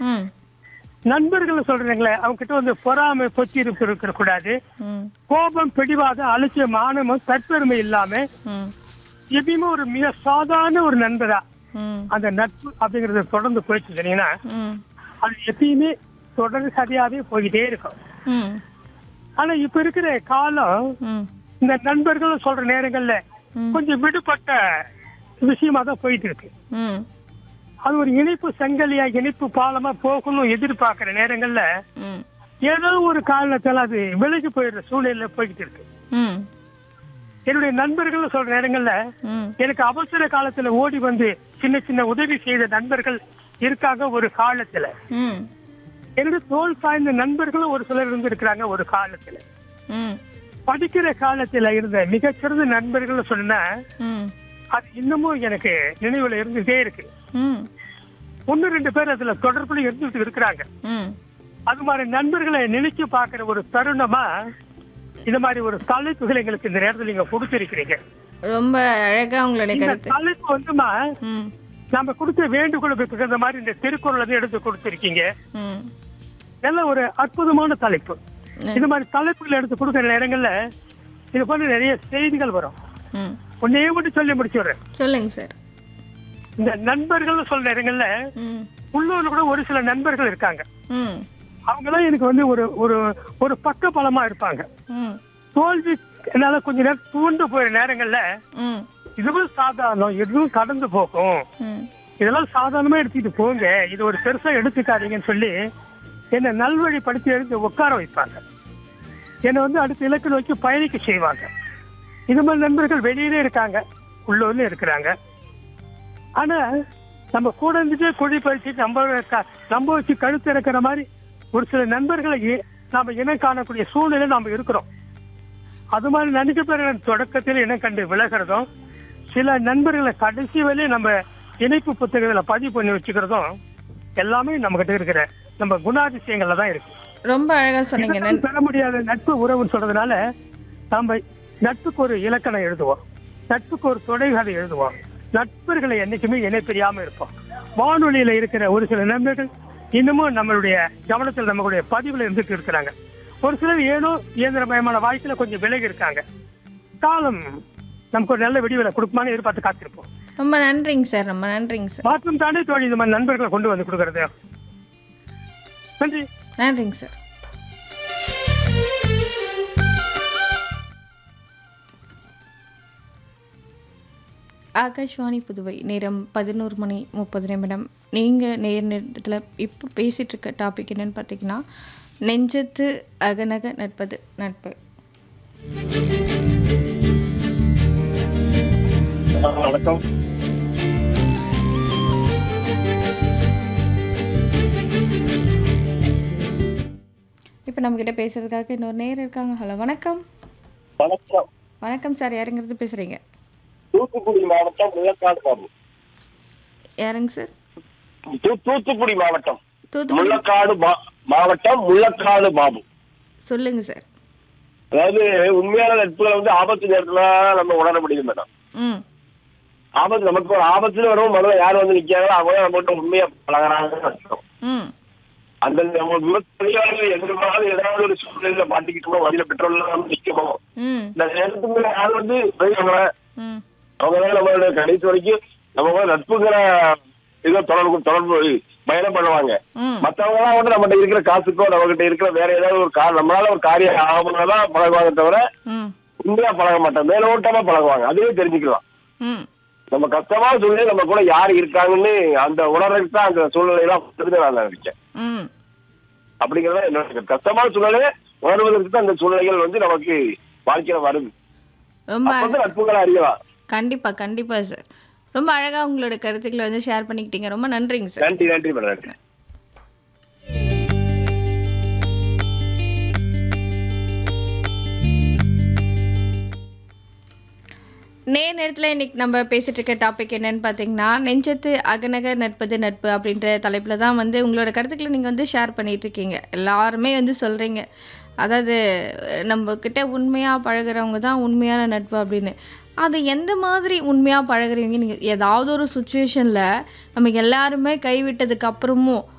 ம் நண்பர்கள் சொல்றீங்களே அவங்க கிட்ட வந்து பொறாமை பொத்தி இருக்க இருக்க கூடாது ம் கோபம் பிடிவாத அலட்சியம் ஆணவம் தற்பெருமை இல்லாம ம் எப்பயுமே ஒரு மிக சாதாரண ஒரு நண்பரா ம் அந்த நட்பு அப்படிங்கறத தொடர்ந்து போயிட்டு இருந்தீங்கன்னா ம் அது எப்பயுமே தொடர்ந்து சரியாவே போய்கிட்டே இருக்கும் ம் ஆனா இப்ப இருக்கிற காலம் ம் இந்த நண்பர்கள் சொல்ற நேரங்கள்ல ம். கொஞ்சம் விடுபட்ட விஷயமா தான் போயிட்டு இருக்கு ம் அது ஒரு இணைப்பு சங்கிலியா இணைப்பு பாலமா போகணும் எதிர்பார்க்கிற நேரங்கள்ல ம் ஏதோ ஒரு காரணத்தால அது விலகி போயிடுற சூழ்நிலையில போய்கிட்டு இருக்கு ம் என்னுடைய நண்பர்கள் சொல்ற நேரங்கள்ல ம் எனக்கு அவசர காலத்துல ஓடி வந்து சின்ன சின்ன உதவி செய்த நண்பர்கள் இருக்காங்க ஒரு காலத்துல ம் என்னுடைய தோல் சாய்ந்த நண்பர்களும் ஒரு சிலர் இருந்து இருக்கிறாங்க ஒரு காலத்துல ம் படிக்கிற காலத்துல இருந்த மிகச்சிறந்த நண்பர்கள் சொன்னா ம் அது இன்னமும் எனக்கு நினைவுல இருந்துட்டே இருக்கு ம் ஒன்னு ரெண்டு பேர் அதுல தொடர்புல இருந்துட்டு இருக்கிறாங்க ம் அது மாதிரி நண்பர்களை நினைச்சு பார்க்கிற ஒரு தருணமா இந்த மாதிரி ஒரு தலைப்புகள் எங்களுக்கு இந்த நேரத்துல நீங்க கொடுத்திருக்கிறீங்க ரொம்ப அழகா உங்களுடைய இந்த கருத்து தலைப்பு வந்துமா ம் நம்ம கொடுத்த வேண்டுகோளுக்கு தகுந்த மாதிரி இந்த திருக்குறள் வந்து எடுத்து கொடுத்திருக்கீங்க ம் நல்ல ஒரு அற்புதமான தலைப்பு ம். இந்த மாதிரி தலைப்புகள் எடுத்து கொடுக்கிற நேரங்கள்ல இது போல நிறைய செய்திகள் வரும் ம் ஒன்னே மட்டும் சொல்லி முடிச்சுடுறேன் சொல்லுங்க சார் இந்த நண்பர்கள் சொல்ற நேரங்கள்ல ம் உள்ளூர்ல கூட ஒரு சில நண்பர்கள் இருக்காங்க ம் அவங்களாம் எனக்கு வந்து ஒரு ஒரு ஒரு பக்க பலமா இருப்பாங்க ம் தோல்வி என்னால கொஞ்ச நேரம் தூண்டு போயிற நேரங்கள்ல ம் இதுவும் சாதாரணம் எதுவும் கடந்து போகும் ம் இதெல்லாம் சாதாரணமா எடுத்துட்டு போங்க இது ஒரு பெருசா எடுத்துக்காதீங்கன்னு சொல்லி என்னை நல்வழிப்படுத்தி எடுத்து உட்கார வைப்பாங்க என்னை வந்து அடுத்த இலக்கு நோக்கி பயணிக்க செய்வாங்க இது மாதிரி நண்பர்கள் வெளியிலே இருக்காங்க உள்ளூர்ல இருக்கிறாங்க ஆனா நம்ம கூட இருந்துட்டு குழி பறிச்சு நம்ம க- நம்ம வச்சு கழுத்து இறக்குற மாதிரி ஒரு சில நண்பர்களை இ- நாம இனம் காணக்கூடிய சூழ்நிலை நாம இருக்கிறோம் அது மாதிரி நினைக்க பேர் தொடக்கத்தில் இனம் கண்டு விலகிறதும் சில நண்பர்களை கடைசி வரையும் நம்ம இணைப்பு புத்தகத்துல பதிவு பண்ணி வச்சுக்கிறதும் எல்லாமே நம்ம கிட்ட இருக்கிற நம்ம குணாதிசயங்கள்ல தான் இருக்கு ரொம்ப அழகா சொன்னீங்க நன் இதெல்லாம் பெற முடியாத நட்பு உறவுன்னு சொல்றதுனால நம்ம நட்புக்கு ஒரு இலக்கணம் எழுதுவோம் நட்புக்கு ஒரு தொடைகதை எழுதுவோம் நட்பர்களை என்னைக்குமே இணை பிரியாம இருப்போம் வானொலியில இருக்கிற ஒரு சில நண்பர்கள் இன்னமும் நம்மளுடைய கவனத்தில் நம்மளுடைய பதிவுல இருந்துட்டு இருக்கிறாங்க ஒரு சிலர் ஏனோ இயந்திரமயமான வாழ்க்கையில கொஞ்சம் விலகி இருக்காங்க காலம் நமக்கு ஒரு நல்ல விடிவுல கொடுக்குமான்னு எதிர்பார்த்து காத்திருப்போம் ரொம்ப நன்றிங்க சார் ரொம்ப நன்றிங்க சார் மாற்றம் தானே தோழி இந்த மாதிரி நண்பர்களை கொண்டு வந்து கொடுக்கறது நன்றி நன்றிங்க சார் ஆகாஷ்வாணி புதுவை நேரம் பதினோரு மணி முப்பது நிமிடம் நீங்கள் நேர் நேரத்தில் இப்போ பேசிகிட்டு இருக்க டாபிக் என்னன்னு பார்த்தீங்கன்னா நெஞ்சத்து அகநக நட்பது நட்பு வணக்கம் இப்போ நம்மக்கிட்ட பேசுறதுக்காக இன்னொரு நேர் இருக்காங்க ஹலோ வணக்கம் வணக்கம் வணக்கம் சார் யாருங்கிறது பேசுகிறீங்க தூத்துக்குடி மாவட்டம் முள்ளக்காடு பாபு யாருங்க சார் தூ- தூத்துக்குடி மாவட்டம் தூத்துக்குடி முள்ளக்காடு மா- மாவட்டம் முள்ளக்காடு பாபு சொல்லுங்க சார் அதாவது உண்மையான நட்புகளை வந்து ஆபத்து நேரத்துல நம்ம உணர முடியும் மேடம் ம் ஆபத்து நமக்கு ஒரு ஆபத்துல வரும் முதல்ல யார் வந்து நிக்கிறாங்களோ அவங்க தான் நம்மகிட்ட உண்மையா பழகிறாங்கன்னு அர்த்தம் ம் அந்த நம்ம விவசாயிகள் எதிர்பாராத ஏதாவது ஒரு சூழ்நிலையில மாட்டிக்கிட்டோமோ வழியில பெட்ரோல் இல்லாம நிக்கணும் ம் இந்த நேரத்துக்கு யார் வந்து பெரியவங்க ம் அவங்க தான் நம்மளோட கடைசி வரைக்கும் நம்ம கூட நட்புங்கிற இதை தொடர்பு தொடர்பு பயணம் பண்ணுவாங்க ம் மத்தவங்க எல்லாம் வந்து நம்மகிட்ட இருக்கிற காசுக்கோ நம்மகிட்ட இருக்கிற வேற ஏதாவது ஒரு கார் நம்மளால ஒரு காரியம் ஆகணும்னா பழகுவாங்க தவிர ம் உண்மையா பழக மாட்டாங்க மேலோட்டமா பழகுவாங்க அதுவே தெரிஞ்சுக்கலாம் ம் நம்ம கஷ்டமான சூழ்நிலை நம்ம கூட யார் இருக்காங்கன்னு அந்த உணர்வுக்கு தான் அந்த சூழ்நிலையெல்லாம் வந்துட்டு நான் நினைச்சேன் ம் அப்படிங்கறத என்னோட கருத்து. கஷ்டமான சூழ்நிலையை உணர்வதற்கு தான் அந்த சூழ்நிலைகள் வந்து நமக்கு வாழ்க்கையில வருது ரொம்ப அப்ப வந்து நட்புகளை அறியலாம் கண்டிப்பா கண்டிப்பா சார் ரொம்ப அழகா உங்களோட கருத்துக்களை வந்து ஷேர் பண்ணிக்கிட்டீங்க ரொம்ப நன்றிங்க சார் நன்றி நன்றி மேடம் நன்றி நே நேரத்தில் இன்னைக்கு நம்ம பேசிட்டு இருக்க டாபிக் என்னன்னு பார்த்தீங்கன்னா நெஞ்சத்து அகநக நட்பது நட்பு அப்படின்ற தலைப்பில் தான் வந்து உங்களோட கருத்துக்களை நீங்கள் வந்து ஷேர் பண்ணிட்டு இருக்கீங்க எல்லாருமே வந்து சொல்கிறீங்க அதாவது நம்ம கிட்ட உண்மையாக பழகுறவங்க தான் உண்மையான நட்பு அப்படின்னு அது எந்த மாதிரி உண்மையாக பழகுறீங்க நீங்கள் ஏதாவது ஒரு சுச்சுவேஷனில் நம்ம எல்லாருமே கைவிட்டதுக்கு அப்புறமும்